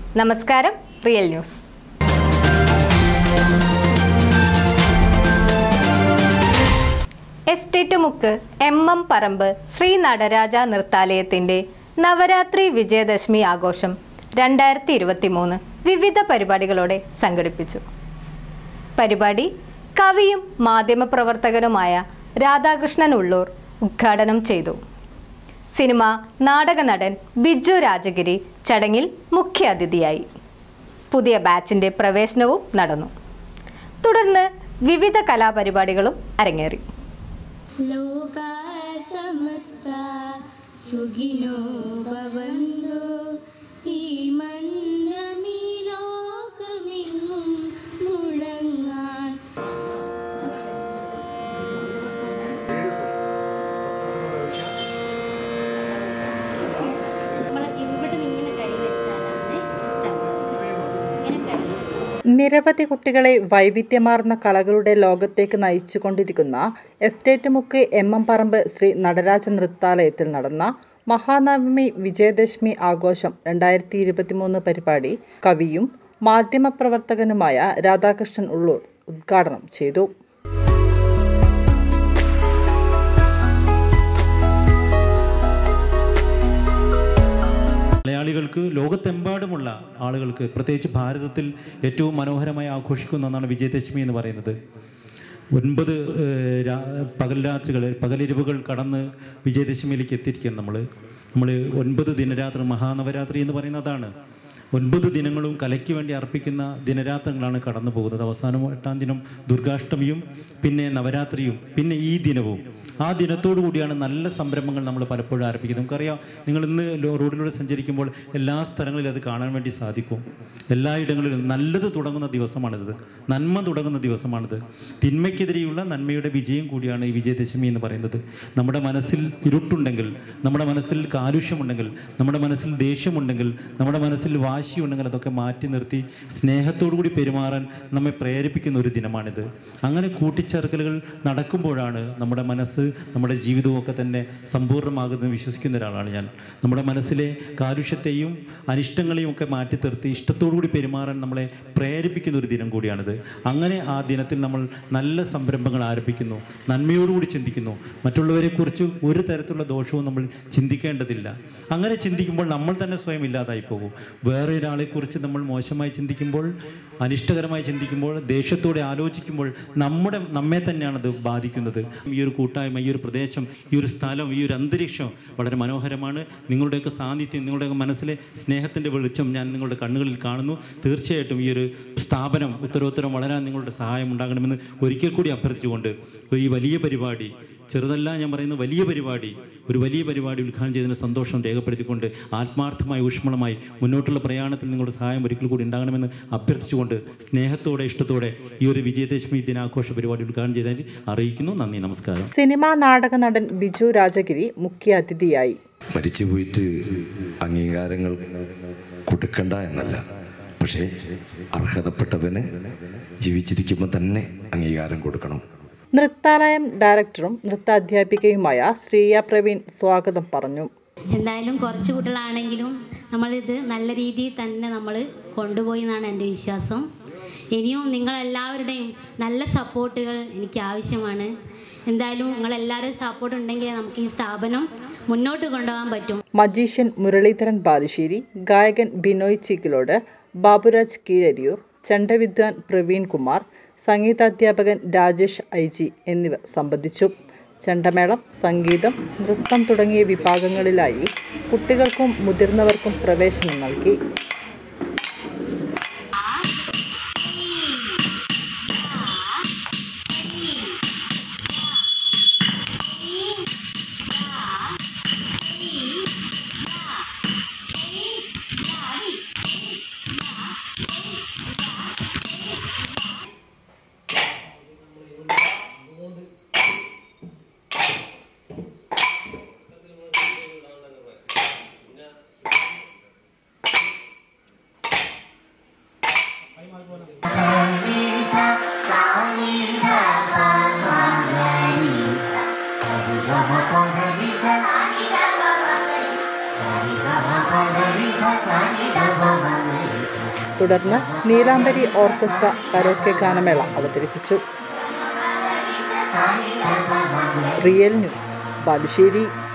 നമസ്കാരം real news estate Mukku M M Parambu Shri Nataraja നൃത്താലയത്തിന്റെ Navaratri Vijayadashami ആഘോഷം രണ്ടായിരത്തി ഇരുപത്തി മൂന്ന് വിവിധ പരിപാടികളോടെ സംഘടിപ്പിച്ചു പരിപാടി കവിയും മാധ്യമപ്രവർത്തകനുമായ രാധാകൃഷ്ണൻ ഉള്ളൂർ ഉദ്ഘാടനം ചെയ്തു സിനിമ നാടക നടൻ ബിജു രാജഗിരി ചടങ്ങിൽ മുഖ്യാതിഥിയായി പുതിയ ബാച്ചിന്റെ പ്രവേശനവും നടന്നു തുടർന്ന് വിവിധ കലാപരിപാടികളും അരങ്ങേറി लोका समस्ता सुखिनो भवन्तु ഈ മന്ത്രമീ ലോകമെങ്ങും മുഴങ്ങാൻ നിരവധി കുട്ടികളെ വൈവിധ്യമാർന്ന കലകളുടെ ലോകത്തേക്ക് നയിച്ചുകൊണ്ടിരിക്കുന്ന estate Mukku M M Parambu Shri Nataraja നൃത്താലയത്തിൽ നടന്ന മഹാനവമി വിജയദശമി ആഘോഷം രണ്ടായിരത്തി ഇരുപത്തിമൂന്ന് പരിപാടി കവിയും മാധ്യമപ്രവർത്തകനുമായ രാധാകൃഷ്ണൻ ഉള്ളൂർ ഉദ്ഘാടനം ചെയ്തു മലയാളികൾക്ക് ലോകത്തെമ്പാടുമുള്ള ആളുകൾക്ക് പ്രത്യേകിച്ച് ഭാരതത്തിൽ ഏറ്റവും മനോഹരമായി ആഘോഷിക്കുന്ന ഒന്നാണ് വിജയദശമി എന്ന് പറയുന്നത് ഒൻപത് ഏഹ്, രാ- പകൽ രാത്രികൾ പകലിരവുകൾ കടന്ന് വിജയദശമിയിലേക്ക് എത്തിയിരിക്കുകയാണ് നമ്മൾ നമ്മൾ ഒൻപത് ദിനരാത്രി മഹാനവരാത്രി എന്ന് പറയുന്നത് അതാണ് ഒൻപത് ദിനങ്ങളും കലയ്ക്ക് വേണ്ടി അർപ്പിക്കുന്ന ദിനരാത്രങ്ങളാണ് കടന്നു പോകുന്നത് അവസാനം എട്ടാം ദിനം ദുർഗാഷ്ടമിയും പിന്നെ നവരാത്രിയും പിന്നെ ഈ ദിനവും ആ ദിനത്തോടു കൂടിയാണ് നല്ല സംരംഭങ്ങൾ നമ്മൾ പലപ്പോഴും ആരംഭിക്കുന്നത് നമുക്കറിയാം നിങ്ങൾ ഇന്ന് ലോ- റോഡിലൂടെ സഞ്ചരിക്കുമ്പോൾ എല്ലാ സ്ഥലങ്ങളിലും അത് കാണാൻ വേണ്ടി സാധിക്കും എല്ലായിടങ്ങളിലും നല്ലത് തുടങ്ങുന്ന ദിവസമാണിത് നന്മ തുടങ്ങുന്ന ദിവസമാണിത് തിന്മയ്ക്കെതിരെയുള്ള നന്മയുടെ വിജയം കൂടിയാണ് ഈ വിജയദശമി എന്ന് പറയുന്നത് നമ്മുടെ മനസ്സിൽ ഇരുട്ടുണ്ടെങ്കിൽ നമ്മുടെ മനസ്സിൽ കാലുഷ്യമുണ്ടെങ്കിൽ നമ്മുടെ മനസ്സിൽ ദേഷ്യമുണ്ടെങ്കിൽ നമ്മുടെ മനസ്സിൽ വാശിയുണ്ടെങ്കിൽ അതൊക്കെ മാറ്റി നിർത്തി സ്നേഹത്തോടു കൂടി പെരുമാറാൻ നമ്മെ പ്രേരിപ്പിക്കുന്ന ഒരു ദിനമാണിത് അങ്ങനെ കൂട്ടിച്ചേർക്കലുകൾ നടക്കുമ്പോഴാണ് നമ്മുടെ മനസ്സ് നമ്മുടെ ജീവിതവും ഒക്കെ തന്നെ സമ്പൂർണ്ണമാകുന്നത് വിശ്വസിക്കുന്ന ഒരാളാണ് ഞാൻ നമ്മുടെ മനസ്സിലെ കാലുഷ്യത്തെയും അനിഷ്ടങ്ങളെയും ഒക്കെ മാറ്റി നിർത്തി ഇഷ്ടത്തോടു കൂടി പെരുമാറാൻ നമ്മളെ പ്രേരിപ്പിക്കുന്ന ഒരു ദിനം കൂടിയാണിത് അങ്ങനെ ആ ദിനത്തിൽ നമ്മൾ നല്ല സംരംഭങ്ങൾ ആരംഭിക്കുന്നു നന്മയോടുകൂടി ചിന്തിക്കുന്നു മറ്റുള്ളവരെക്കുറിച്ച് ഒരു തരത്തിലുള്ള ദോഷവും നമ്മൾ ചിന്തിക്കേണ്ടതില്ല അങ്ങനെ ചിന്തിക്കുമ്പോൾ നമ്മൾ തന്നെ സ്വയം ഇല്ലാതായി പോകും വേറെ ഒരാളെക്കുറിച്ച് നമ്മൾ മോശമായി ചിന്തിക്കുമ്പോൾ അനിഷ്ടകരമായി ചിന്തിക്കുമ്പോൾ ദേഷ്യത്തോടെ ആലോചിക്കുമ്പോൾ നമ്മുടെ നമ്മെ തന്നെയാണത് ബാധിക്കുന്നത് ഈ ഒരു കൂട്ടായ്മ ഈ ഒരു പ്രദേശം ഈ ഒരു സ്ഥലം ഈ ഒരു അന്തരീക്ഷം വളരെ മനോഹരമാണ് നിങ്ങളുടെയൊക്കെ സാന്നിധ്യം നിങ്ങളുടെയൊക്കെ മനസ്സിലെ സ്നേഹത്തിൻ്റെ വെളിച്ചം ഞാൻ നിങ്ങളുടെ കണ്ണുകളിൽ കാണുന്നു തീർച്ചയായിട്ടും ഈ ഒരു സ്ഥാപനം ഉത്തരോത്തരം വളരാൻ നിങ്ങളുടെ സഹായം ഉണ്ടാകണമെന്ന് ഒരിക്കൽ കൂടി അഭ്യർത്ഥിച്ചുകൊണ്ട് ഈ വലിയ പരിപാടി ചെറുതല്ല ഞാൻ പറയുന്ന വലിയ പരിപാടി ഒരു വലിയ പരിപാടി ഉദ്ഘാടനം ചെയ്തതിന് സന്തോഷം രേഖപ്പെടുത്തിക്കൊണ്ട് ആത്മാർത്ഥമായി ഊഷ്മളമായി മുന്നോട്ടുള്ള പ്രയാണത്തിൽ നിങ്ങളുടെ സഹായം ഒരിക്കൽ കൂടി ഉണ്ടാകണമെന്ന് അഭ്യർത്ഥിച്ചുകൊണ്ട് സ്നേഹത്തോടെ ഇഷ്ടത്തോടെ ഈ ഒരു വിജയദശമി ദിനാഘോഷ പരിപാടി ഉദ്ഘാടനം ചെയ്തതിന് അറിയിക്കുന്നു നന്ദി നമസ്കാരം സിനിമാ നാടക നടൻ ബിജു രാജഗിരി മുഖ്യ അതിഥിയായി മരിച്ചു പോയിട്ട് അംഗീകാരങ്ങൾ കൊടുക്കണ്ട എന്നല്ല പക്ഷേ അർഹതപ്പെട്ടവന് ജീവിച്ചിരിക്കുമ്പോൾ തന്നെ അംഗീകാരം കൊടുക്കണം നൃത്താലയം ഡയറക്ടറും നൃത്താധ്യാപികയുമായ ശ്രീയ പ്രവീൺ സ്വാഗതം പറഞ്ഞു എന്തായാലും കുറച്ച് കുട്ടികളാണെങ്കിലും നമ്മളിത് നല്ല രീതിയിൽ തന്നെ നമ്മൾ കൊണ്ടുപോയി എന്നാണ് എൻ്റെ വിശ്വാസം ഇനിയും നിങ്ങളെല്ലാവരുടെയും നല്ല സപ്പോർട്ടുകൾ എനിക്ക് ആവശ്യമാണ് എന്തായാലും നിങ്ങളെല്ലാവരും സപ്പോർട്ട് ഉണ്ടെങ്കിൽ നമുക്ക് ഈ സ്ഥാപനം മുന്നോട്ട് കൊണ്ടുപോകാൻ പറ്റും മജീഷ്യൻ മുരളീധരൻ ബാലുശ്ശേരി ഗായകൻ ബിനോയ് ചിക്കിലോട് ബാബുരാജ് കീഴരിയൂർ ചണ്ടവിദ്വാൻ പ്രവീൺ കുമാർ സംഗീതാധ്യാപകൻ രാജേഷ് ഐ ജി എന്നിവർ സംബന്ധിച്ചു ചെണ്ടമേളം സംഗീതം നൃത്തം തുടങ്ങിയ വിഭാഗങ്ങളിലായി കുട്ടികൾക്കും മുതിർന്നവർക്കും പ്രവേശനം നൽകി Sa തുടർന്ന് നീലാംബരി ഓർക്കസ്ട്ര കരോക്കെ ഗാനമേള അവതരിപ്പിച്ചു റിയൽ ന്യൂസ് ബാലുശ്ശേരി